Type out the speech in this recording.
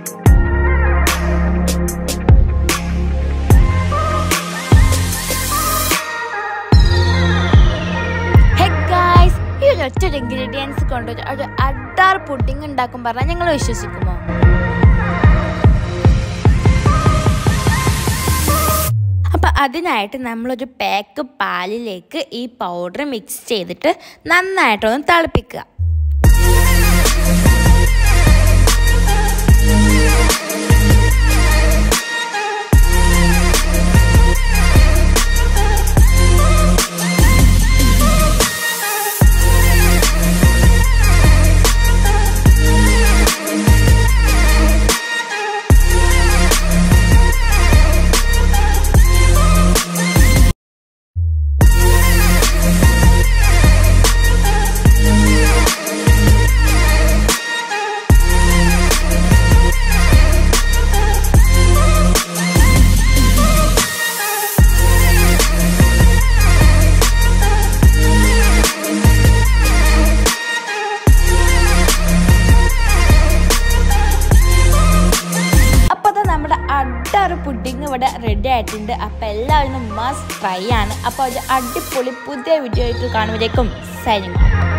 Hey guys, ഈ ഒരു ഒറ്റ ഇൻഗ്രീഡിയൻസ് കൊണ്ട് ഒരു- ഒരു അഡാർ പുഡിംഗ് ഉണ്ടാക്കും പറഞ്ഞാൽ ഞങ്ങൾ വിശ്വസിക്കുമോ അപ്പൊ അതിനായിട്ട് നമ്മളൊരു പാക്ക് പാലിലേക്ക് ഈ പൗഡർ മിക്സ് ചെയ്തിട്ട് നന്നായിട്ടൊന്ന് തിളപ്പിക്കുക അപ്പോൾ അത് നമ്മുടെ അഡാറ് പുഡിങ് ഇവിടെ റെഡി ആയിട്ടുണ്ട് അപ്പോൾ എല്ലാവരും മസ്റ്റ് ട്രൈ ആണ് അപ്പോൾ ഒരു അടിപൊളി പുതിയ വീഡിയോ ആയിട്ട് കാണുമ്പോഴേക്കും സൈനിങ്